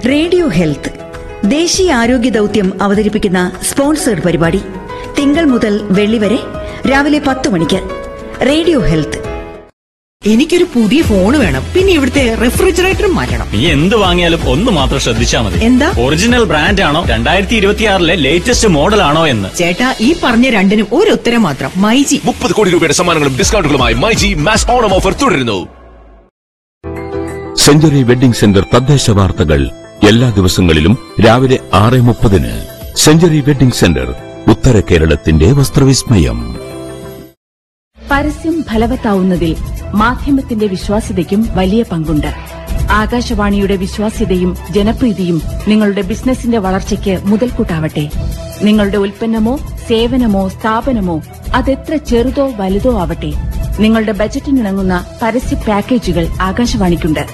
Radio health ദേശീയ ആരോഗ്യ ദൗത്യം അവതരിപ്പിക്കുന്ന സ്പോൺസേഡ് പരിപാടി തിങ്കൾ മുതൽ വെള്ളി വരെ രാവിലെ പത്ത് മണിക്ക് റേഡിയോ ഹെൽത്ത് എനിക്കൊരു പുതിയ ഫോൺ വേണം പിന്നെ ഇവിടുത്തെ റെഫ്രിജറേറ്ററും മാറ്റണം നീ എന്ത് വാങ്ങിയാലും ഒന്ന് മാത്രം ശ്രദ്ധിച്ചാ മതി എന്താ? ഒറിജിനൽ ബ്രാൻഡ് ആണോ രണ്ടായിരത്തി ഇരുപത്തിയാറിലെ ലേറ്റസ്റ്റ് മോഡൽ ആണോ എന്ന് ചേട്ടാ ഈ പറഞ്ഞ രണ്ടിനും ഒരു ഉത്തരം മാത്രം മൈജി മുപ്പത് കോടി രൂപയുടെ സമ്മാനങ്ങളും ഡിസ്കൗണ്ടുകളുമായി മൈജി മാസ് ഓണം ഓഫർ തുടരുന്നു സെഞ്ചുറി വെഡിംഗ് സെന്റർ തദ്ദേശ വാർത്തകൾ എല്ലാ ദിവസങ്ങളിലും രാവിലെ ആറ് മുപ്പതിന് സെഞ്ചുറി വെഡിംഗ് സെന്റർ ഉത്തര കേരളത്തിന്റെ വസ്ത്രവിസ്മയം പരസ്യം ഫലവത്താവുന്നതിൽ മാധ്യമത്തിന്റെ വിശ്വാസ്യതയ്ക്കും വലിയ പങ്കുണ്ട് ആകാശവാണിയുടെ വിശ്വാസ്യതയും ജനപ്രീതിയും നിങ്ങളുടെ ബിസിനസിന്റെ വളർച്ചയ്ക്ക് മുതൽക്കൂട്ടാവട്ടെ നിങ്ങളുടെ ഉൽപ്പന്നമോ സേവനമോ സ്ഥാപനമോ അതെത്ര ചെറുതോ വലുതോ ആവട്ടെ നിങ്ങളുടെ ബജറ്റിനിണങ്ങുന്ന പരസ്യ പാക്കേജുകൾ ആകാശവാണിക്കുണ്ട്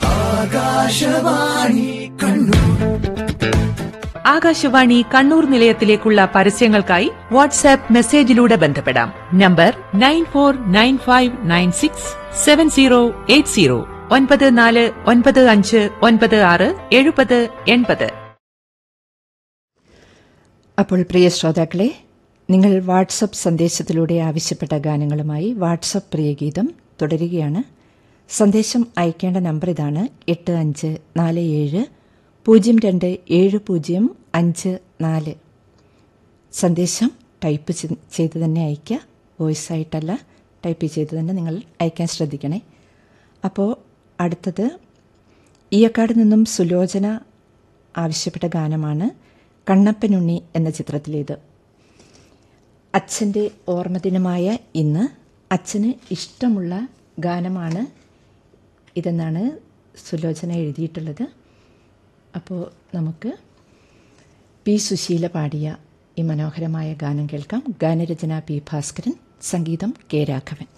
ആകാശവാണി കണ്ണൂർ നിലയത്തിലേക്കുള്ള പരസ്യങ്ങൾക്കായി വാട്സാപ്പ് മെസ്സേജിലൂടെ ബന്ധപ്പെടാം number nine four nine five nine six seven zero eight zero ഒൻപത് നാല് ഒൻപത് അഞ്ച് ഒൻപത് ആറ് എഴുപത് എൺപത് അപ്പോൾ പ്രിയ ശ്രോതാക്കളെ നിങ്ങൾ വാട്സപ്പ് സന്ദേശത്തിലൂടെ ആവശ്യപ്പെട്ട ഗാനങ്ങളുമായി വാട്സപ്പ് പ്രിയഗീതം തുടരുകയാണ് സന്ദേശം അയക്കേണ്ട നമ്പർ ഇതാണ് എട്ട് അഞ്ച് നാല് ഏഴ് പൂജ്യം രണ്ട് ഏഴ് പൂജ്യം അഞ്ച് നാല് സന്ദേശം ടൈപ്പ് ചെ- ചെയ്ത് തന്നെ അയയ്ക്കുക വോയിസ് ആയിട്ടല്ല ടൈപ്പ് ചെയ്ത് തന്നെ നിങ്ങൾ അയക്കാൻ ശ്രദ്ധിക്കണേ അപ്പോൾ അടുത്തത് ഈയക്കാട് നിന്നും സുലോചന ആവശ്യപ്പെട്ട ഗാനമാണ് കണ്ണപ്പനുണ്ണി എന്ന ചിത്രത്തിലേത് അച്ഛൻ്റെ ഓർമ്മദിനമായ ഇന്ന് അച്ഛന് ഇഷ്ടമുള്ള ഗാനമാണ് ഇതെന്നാണ് സുലോചന എഴുതിയിട്ടുള്ളത് അപ്പോൾ നമുക്ക് പി സുശീല പാടിയ ഈ മനോഹരമായ ഗാനം കേൾക്കാം ഗാനരചന പി ഭാസ്കരൻ സംഗീതം കെ രാഘവൻ